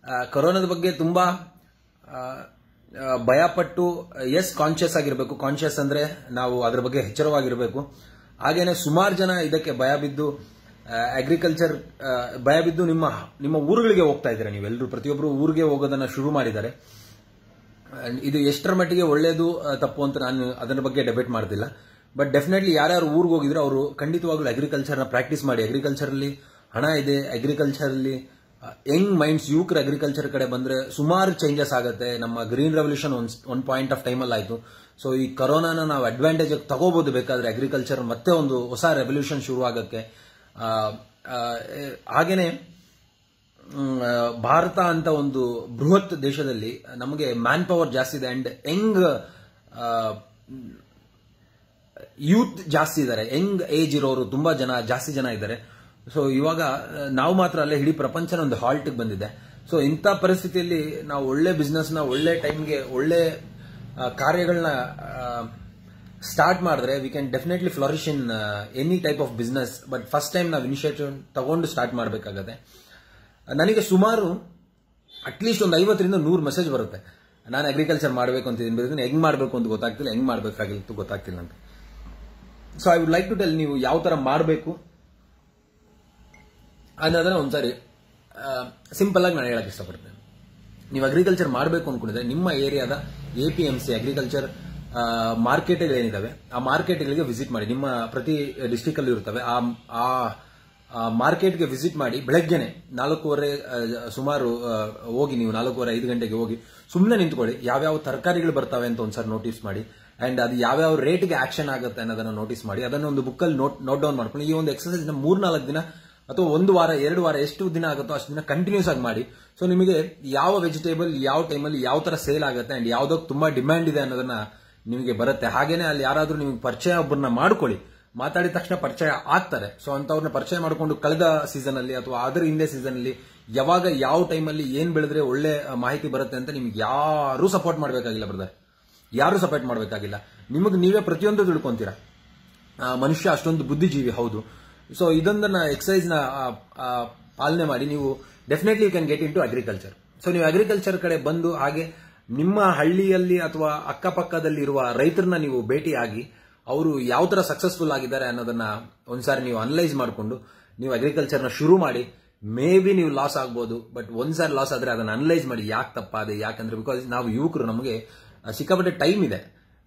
ಕೊರೋನಾದ ಬಗ್ಗೆ ತುಂಬಾ ಆ, ಆ, ಭಯಪಟ್ಟು ಎಸ್ ಕಾನ್ಶಿಯಸ್ ಆಗಿರಬೇಕು ಕಾನ್ಶಿಯಸ್ ಅಂದ್ರೆ ನಾವು ಅದ್ರ ಬಗ್ಗೆ ಎಚ್ಚರವಾಗಿರಬೇಕು ಹಾಗೇನೆ ಸುಮಾರು ಜನ ಇದಕ್ಕೆ ಭಯ ಬಿದ್ದು ಅಗ್ರಿಕಲ್ಚರ್ ಭಯ ಬಿದ್ದು ನಿಮ್ಮ ನಿಮ್ಮ ಊರುಗಳಿಗೆ ಹೋಗ್ತಾ ಇದ್ದೀರಾ ನೀವೆಲ್ಲರೂ ಪ್ರತಿಯೊಬ್ಬರು ಊರಿಗೆ ಹೋಗೋದನ್ನ ಶುರು ಮಾಡಿದ್ದಾರೆ And ಇದು ಎಷ್ಟರ ಮಟ್ಟಿಗೆ ಒಳ್ಳೇದು ಆ, ತಪ್ಪು ಅಂತ ನಾನು ಅದರ ಬಗ್ಗೆ ಡೆಬೇಟ್ ಮಾಡ್ತಿಲ್ಲ ಬಟ್ ಡೆಫಿನೆಟ್ಲಿ ಯಾರ್ಯಾರು ಊರಿಗೆ ಹೋಗಿದ್ರು ಅವರು ಖಂಡಿತವಾಗ್ಲೂ ಅಗ್ರಿಕಲ್ಚರ್ನ ಪ್ರಾಕ್ಟೀಸ್ ಮಾಡಿ ಅಗ್ರಿಕಲ್ಚರ್ ಅಲ್ಲಿ ಹಣ ಇದೆ ಅಗ್ರಿಕಲ್ಚರ್ ಅಲ್ಲಿ ಯಂಗ್ ಮೈಂಡ್ಸ್ ಯುವಕರು ಅಗ್ರಿಕಲ್ಚರ್ ಕಡೆ ಬಂದ್ರೆ ಸುಮಾರು ಚೇಂಜಸ್ ಆಗುತ್ತೆ ನಮ್ಮ green revolution one point of ಟೈಮಲ್ಲಿ ಆಯ್ತು ಸೊ ಈ ಕೊರೋನಾನ ನಾವು ಅಡ್ವಾಂಟೇಜ್ ತಗೋಬಹುದು ಬೇಕಾದ್ರೆ ಅಗ್ರಿಕಲ್ಚರ್ ಮತ್ತೆ ಒಂದು ಹೊಸ ರೆವಲ್ಯೂಷನ್ ಶುರು ಆಗಕ್ಕೆ ಆ, ಆ, ಹಾಗೇನೆ ಮ್, ಆ, ಭಾರತ ಅಂತ ಒಂದು ಬೃಹತ್ ದೇಶದಲ್ಲಿ ನಮಗೆ ಮ್ಯಾನ್ ಪವರ್ ಜಾಸ್ತಿ ಇದೆ ಅಂಡ್ ಯಂಗ್ ಯೂತ್ ಜಾಸ್ತಿ ಇದ್ದಾರೆ ಯಂಗ್ ಏಜ್ ಇರೋರು ತುಂಬಾ ಜನ ಜಾಸ್ತಿ ಜನ ಇದ್ದಾರೆ ಸೊ ಇವಾಗ ಆ, ನಾವು ಮಾತ್ರ ಅಲ್ಲೇ ಇಡೀ ಪ್ರಪಂಚನ ಒಂದು ಹಾಲ್ಟ್ಗೆ ಬಂದಿದೆ ಸೊ ಇಂಥ ಪರಿಸ್ಥಿತಿಯಲ್ಲಿ ನಾವು ಒಳ್ಳೆ ಬಿಸ್ನೆಸ್ನ ಒಳ್ಳೆ ಟೈಮ್ಗೆ ಒಳ್ಳೆ ಆ, ಕಾರ್ಯಗಳನ್ನ ಸ್ಟಾರ್ಟ್ ಮಾಡಿದ್ರೆ we can definitely flourish in any type of business but first time ನಾವು ಇನಿಷಿಯೇಟಿವ್ ತಗೊಂಡು ಸ್ಟಾರ್ಟ್ ಮಾಡಬೇಕಾಗತ್ತೆ ನನಗೆ ಸುಮಾರು ಅಟ್ಲೀಸ್ಟ್ ಒಂದು ಐವತ್ತರಿಂದ ನೂರು ಮೆಸೇಜ್ ಬರುತ್ತೆ ನಾನು ಅಗ್ರಿಕಲ್ಚರ್ ಮಾಡಬೇಕು ಅಂತ ಇದನ್ನ ಹೆಂಗ್ ಮಾಡಬೇಕು ಅಂತ ಗೊತ್ತಾಗ್ತಿಲ್ಲ ಹೆಂಗ್ ಮಾಡಬೇಕಾಗಿತ್ತು ಗೊತ್ತಾಗ್ತಿಲ್ಲ ಅಂತ so I would like to tell ನೀವು ಯಾವ ತರ ಮಾಡಬೇಕು ಅನ್ನೋದನ್ನ ಒಂದ್ಸಾರಿ ಸಿಂಪಲ್ ಆಗಿ ನಾನು ಹೇಳಕ್ ಇಷ್ಟಪಡ್ತೇನೆ ನೀವು ಅಗ್ರಿಕಲ್ಚರ್ ಮಾಡಬೇಕು ಅನ್ಕೊಂಡಿದ್ರೆ ನಿಮ್ಮ ಏರಿಯಾದ A P M C agriculture ಮಾರ್ಕೆಟ್ಗಳು ಏನಿದಾವೆ ಆ ಮಾರ್ಕೆಟ್ಗಳಿಗೆ ವಿಸಿಟ್ ಮಾಡಿ ನಿಮ್ಮ ಪ್ರತಿ ಡಿಸ್ಟಿಕ್ ಅಲ್ಲಿ ಇರ್ತವೆ ಆ ಆ ಮಾರ್ಕೆಟ್ಗೆ ವಿಸಿಟ್ ಮಾಡಿ ಬೆಳಗ್ಗೆನೆ ನಾಲ್ಕೂವರೆ ಆ, ಸುಮಾರು ಆ, ಹೋಗಿ ನೀವು ನಾಲ್ಕೂವರೆ ಐದು ಗಂಟೆಗೆ ಹೋಗಿ ಸುಮ್ಮನೆ ನಿಂತ್ಕೊಳ್ಳಿ ಯಾವ್ಯಾವ ತರಕಾರಿಗಳು ಬರ್ತವೆ ಅಂತ ಒಂದ್ಸರಿ ನೋಟಿಸ್ ಮಾಡಿ ಅಂಡ್ ಅದು ಯಾವ್ಯಾವ ರೇಟ್ಗೆ ಆಕ್ಷನ್ ಆಗುತ್ತೆ ಅನ್ನೋದನ್ನ ನೋಟಿಸ್ ಮಾಡಿ ಅದನ್ನ ಒಂದು ಬುಕ್ಕಲ್ಲಿ ನೋಟ್ ನೋಟ್ ಡೌನ್ ಮಾಡ್ಕೊಂಡು ಈ ಒಂದು ಎಕ್ಸರ್ಸೈಸ್ ನ ಮೂರ್ನಾಲ್ಕು ದಿನ ಅಥವಾ ಒಂದು ವಾರ ಎರಡು ವಾರ ಎಷ್ಟು ದಿನ ಆಗುತ್ತೋ ಅಷ್ಟು ದಿನ ಕಂಟಿನ್ಯೂಸ್ ಆಗಿ ಮಾಡಿ ಸೊ ನಿಮಗೆ ಯಾವ ವೆಜಿಟೇಬಲ್ ಯಾವ ಟೈಮಲ್ಲಿ ಯಾವ ತರ ಸೇಲ್ ಆಗುತ್ತೆ ಅಂಡ್ ಯಾವ್ದಕ್ಕೆ ತುಂಬಾ ಡಿಮ್ಯಾಂಡ್ ಇದೆ ಅನ್ನೋದನ್ನ ನಿಮಗೆ ಬರುತ್ತೆ ಹಾಗೇನೆ ಅಲ್ಲಿ ಯಾರಾದ್ರೂ ನಿಮಗೆ ಪರಿಚಯ ಒಬ್ಬರನ್ನ ಮಾಡ್ಕೊಳ್ಳಿ ಮಾತಾಡಿದ ತಕ್ಷಣ ಪರಿಚಯ ಆಗ್ತಾರೆ ಸೊ ಅಂತವ್ರನ್ನ ಪರಿಚಯ ಮಾಡ್ಕೊಂಡು ಕಳೆದ ಸೀಸನ್ ಅಲ್ಲಿ ಅಥವಾ ಅದರ ಹಿಂದೆ ಸೀಸನ್ ಅಲ್ಲಿ ಯಾವಾಗ ಯಾವ ಟೈಮಲ್ಲಿ ಏನ್ ಬೆಳೆದ್ರೆ ಒಳ್ಳೆ ಆ, ಮಾಹಿತಿ ಬರುತ್ತೆ ಅಂತ ನಿಮ್ಗೆ ಯಾರು ಸಪೋರ್ಟ್ ಮಾಡಬೇಕಾಗಿಲ್ಲ ಬ್ರದರ್ ಯಾರು ಸಪೋರ್ಟ್ ಮಾಡಬೇಕಾಗಿಲ್ಲ ನಿಮಗೆ ನೀವೇ ಪ್ರತಿಯೊಂದು ತಿಳ್ಕೊಂತೀರಾ ಆ, ಮನುಷ್ಯ ಅಷ್ಟೊಂದು ಬುದ್ಧಿಜೀವಿ ಹೌದು ಸೊ ಇದೊಂದನ್ನ ಎಕ್ಸಸೈಸ್ ನ ಆ, ಆ, ಪಾಲನೆ ಮಾಡಿ ನೀವು definitely you can get into agriculture so ನೀವು ಅಗ್ರಿಕಲ್ಚರ್ ಕಡೆ ಬಂದು ಹಾಗೆ ನಿಮ್ಮ ಹಳ್ಳಿಯಲ್ಲಿ ಅಥವಾ ಅಕ್ಕಪಕ್ಕದಲ್ಲಿ ಇರುವ ರೈತರನ್ನ ನೀವು ಭೇಟಿಯಾಗಿ ಅವರು ಯಾವ ತರ ಸಕ್ಸಸ್ಫುಲ್ ಆಗಿದ್ದಾರೆ ಅನ್ನೋದನ್ನ ಒಂದ್ಸಾರಿ ನೀವು ಅನಲೈಸ್ ಮಾಡಿಕೊಂಡು ನೀವು ಅಗ್ರಿಕಲ್ಚರ್ನ ಶುರು ಮಾಡಿ ಮೇ ಬಿ ನೀವು ಲಾಸ್ ಆಗ್ಬೋದು ಬಟ್ ಒಂದ್ಸಾರಿ ಲಾಸ್ ಆದ್ರೆ ಅದನ್ನ ಅನಲೈಸ್ ಮಾಡಿ ಯಾಕೆ ತಪ್ಪಾದೆ ಯಾಕಂದ್ರೆ ಬಿಕಾಸ್ ನಾವು ಯುವಕರು ನಮಗೆ ಆ, ಸಿಕ್ಕಾಪಟ್ಟೆ ಟೈಮ್ ಇದೆ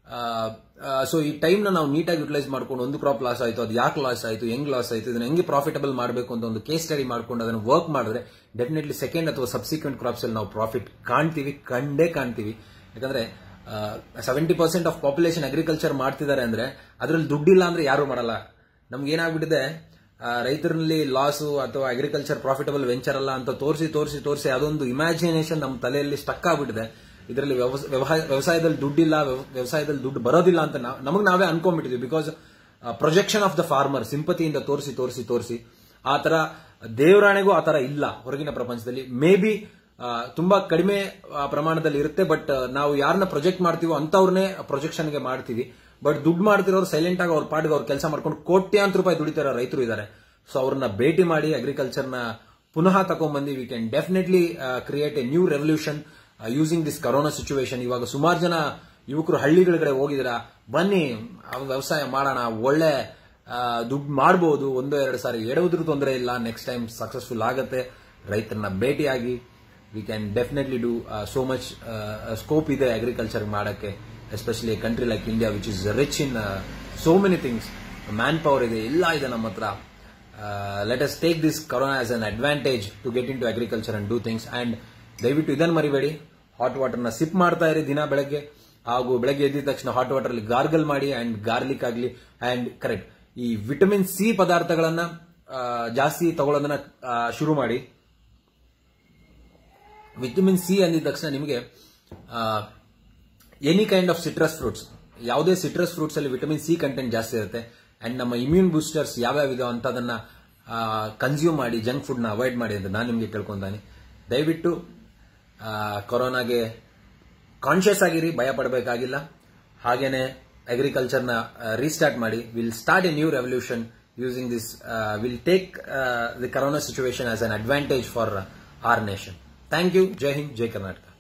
ಸೊ ಈ ಟೈಮ್ನ ನಾವು ನೀಟಾಗಿ ಯುಟಿಲೈಸ್ ಮಾಡ್ಕೊಂಡು ಒಂದು ಕ್ರಾಪ್ ಲಾಸ್ ಆಯಿತು ಅದು ಯಾಕೆ ಲಾಸ್ ಆಯಿತು ಹೆಂಗ್ ಲಾಸ್ ಆಯಿತು ಇದನ್ನ ಹೆಂಗೆ ಪ್ರಾಫಿಟಬಲ್ ಮಾಡಬೇಕು ಅಂತ ಒಂದು ಕೇಸ್ ಸ್ಟಡಿ ಮಾಡ್ಕೊಂಡು ಅದನ್ನು ವರ್ಕ್ ಮಾಡಿದ್ರೆ ಡೆಫಿನೆಟ್ಲಿ ಸೆಕೆಂಡ್ ಅಥವಾ ಸಬ್ಸಿಕ್ವೆಂಟ್ ಕ್ರಾಪ್ಸ್ ಅಲ್ಲಿ ನಾವು ಪ್ರಾಫಿಟ್ ಕಾಣ್ತೀವಿ ಕಂಡೇ ಕಾಣ್ತೀವಿ ಯಾಕಂದ್ರೆ seventy percent of population agriculture ಮಾಡ್ತಿದ್ದಾರೆ ಅಂದ್ರೆ ಅದರಲ್ಲಿ ದುಡ್ಡಿಲ್ಲ ಅಂದ್ರೆ ಯಾರು ಮಾಡಲ್ಲ ನಮ್ಗೆ ಏನಾಗ್ಬಿಟ್ಟಿದೆ ಆ, ರೈತರಲ್ಲಿ ಲಾಸು ಅಥವಾ ಅಗ್ರಿಕಲ್ಚರ್ ಪ್ರಾಫಿಟಬಲ್ ವೆಂಚರ್ ಅಲ್ಲ ಅಂತ ತೋರಿಸಿ ತೋರಿಸಿ ತೋರಿಸಿ ಅದೊಂದು ಇಮ್ಯಾಜಿನೇಷನ್ ನಮ್ಮ ತಲೆಯಲ್ಲಿ ಸ್ಟಕ್ ಆಗ್ಬಿಟ್ಟಿದೆ ಇದರಲ್ಲಿ ವ್ಯವಸಾಯದಲ್ಲಿ ದುಡ್ಡಿಲ್ಲ ವ್ಯವ- ವ್ಯವಸಾಯದಲ್ಲಿ ದುಡ್ಡು ಬರೋದಿಲ್ಲ ಅಂತ ನಮಗೆ ನಾವೇ ಅನ್ಕೊಂಡ್ಬಿಟ್ಟಿದ್ವಿ because projection of the farmer ಸಿಂಪತಿಯಿಂದ ತೋರಿಸಿ ತೋರಿಸಿ ತೋರಿಸಿ ಆ ತರ ದೇವರಾಣೆಗೂ ಆ ತರ ಇಲ್ಲ ಹೊರಗಿನ ಪ್ರಪಂಚದಲ್ಲಿ ಮೇ ಬಿ ತುಂಬಾ ಕಡಿಮೆ ಆ, ಪ್ರಮಾಣದಲ್ಲಿ ಇರುತ್ತೆ ಬಟ್ ನಾವು ಯಾರನ್ನ ಪ್ರೊಜೆಕ್ಟ್ ಮಾಡ್ತೀವೋ ಅಂತವ್ರನ್ನೇ ಪ್ರೊಜೆಕ್ಷನ್ಗೆ ಮಾಡ್ತೀವಿ ಬಟ್ ದುಡ್ಡು ಮಾಡ್ತಿರೋರು ಸೈಲೆಂಟ್ ಆಗಿ ಅವ್ರ ಪಾಡಿಗೆ ಅವ್ರ ಕೆಲಸ ಮಾಡ್ಕೊಂಡು ಕೋಟ್ಯಾಂತರ ರೂಪಾಯಿ ದುಡಿತಾರ ರೈತರು ಇದ್ದಾರೆ ಸೊ ಅವ್ರನ್ನ ಭೇಟಿ ಮಾಡಿ ಅಗ್ರಿಕಲ್ಚರ್ನ ಪುನಃ ತಗೊಂಡ್ಬಂದು we can definitely create a new revolution using this corona situation ಇವಾಗ ಸುಮಾರು ಜನ ಯುವಕರು ಹಳ್ಳಿಗಳ ಕಡೆ ಹೋಗಿದ್ದೀರಾ ಬನ್ನಿ ಅವ್ ವ್ಯವಸಾಯ ಮಾಡೋಣ ಒಳ್ಳೆ ದುಡ್ಡು ಮಾಡಬಹುದು ಒಂದು ಎರಡು ಸಾರಿ ಎಡವುದ್ರೂ ತೊಂದರೆ ಇಲ್ಲ ನೆಕ್ಸ್ಟ್ ಟೈಮ್ ಸಕ್ಸಸ್ಫುಲ್ ಆಗುತ್ತೆ ರೈತರನ್ನ ಭೇಟಿಯಾಗಿ we can definitely do so much scope ಇದೆ ಅಗ್ರಿಕಲ್ಚರ್ ಮಾಡಕ್ಕೆ especially country like India which is rich in so many things manpower ಇದೆ ಎಲ್ಲ ಇದೆ ನಮ್ಮ ಹತ್ರ let us take this corona as an advantage to get into agriculture and do things and ದಯವಿಟ್ಟು ಇದನ್ನು ಮರಿಬೇಡಿ hot ವಾಟರ್ನ SIP ಮಾಡ್ತಾ ಇರಿ ದಿನ ಬೆಳಗ್ಗೆ ಹಾಗೂ ಬೆಳಗ್ಗೆ ಎದ್ದಿದ ತಕ್ಷಣ ಹಾಟ್ ವಾಟರ್ ಅಲ್ಲಿ ಗಾರ್ಗಲ್ ಮಾಡಿ ಅಂಡ್ ಗಾರ್ಲಿಕ್ ಆಗಲಿ ಅಂಡ್ ಕರೆಕ್ಟ್ ಈ ವಿಟಮಿನ್ ಸಿ ಪದಾರ್ಥಗಳನ್ನ ಆ, ಜಾಸ್ತಿ ತಗೊಳ್ಳೋದನ್ನ ಆ, ಶುರು ಮಾಡಿ ವಿಟಮಿನ್ ಸಿ ಅಂದಿದ ತಕ್ಷಣ ನಿಮಗೆ any kind of citrus fruits ಯಾವುದೇ ಸಿಟ್ರಸ್ ಫ್ರೂಟ್ಸ್ ಅಲ್ಲಿ ವಿಟಮಿನ್ ಸಿ ಕಂಟೆಂಟ್ ಜಾಸ್ತಿ ಇರುತ್ತೆ ಅಂಡ್ ನಮ್ಮ ಇಮ್ಯೂನ್ ಬೂಸ್ಟರ್ಸ್ ಯಾವ್ಯಾವ ಇದಾವೆ ಅಂತ ಅದನ್ನ ಕನ್ಸ್ಯೂಮ್ ಮಾಡಿ ಜಂಕ್ ಫುಡ್ನ ಅವಾಯ್ಡ್ ಮಾಡಿ ಅಂತ ನಾನು ನಿಮಗೆ ಕೇಳ್ಕೊಂತಾನೆ ದಯವಿಟ್ಟು ಆ, ಕೊರೋನಾಗೆ ಕಾನ್ಶಿಯಸ್ ಆಗಿರಿ ಭಯ ಪಡಬೇಕಾಗಿಲ್ಲ ಹಾಗೇನೆ ಅಗ್ರಿಕಲ್ಚರ್ನ ರೀಸ್ಟಾರ್ಟ್ ಮಾಡಿ will start a new revolution using this will take the corona situation as an advantage for our nation thank you ಜೈ ಹಿಂದ್ ಜೈ ಕರ್ನಾಟಕ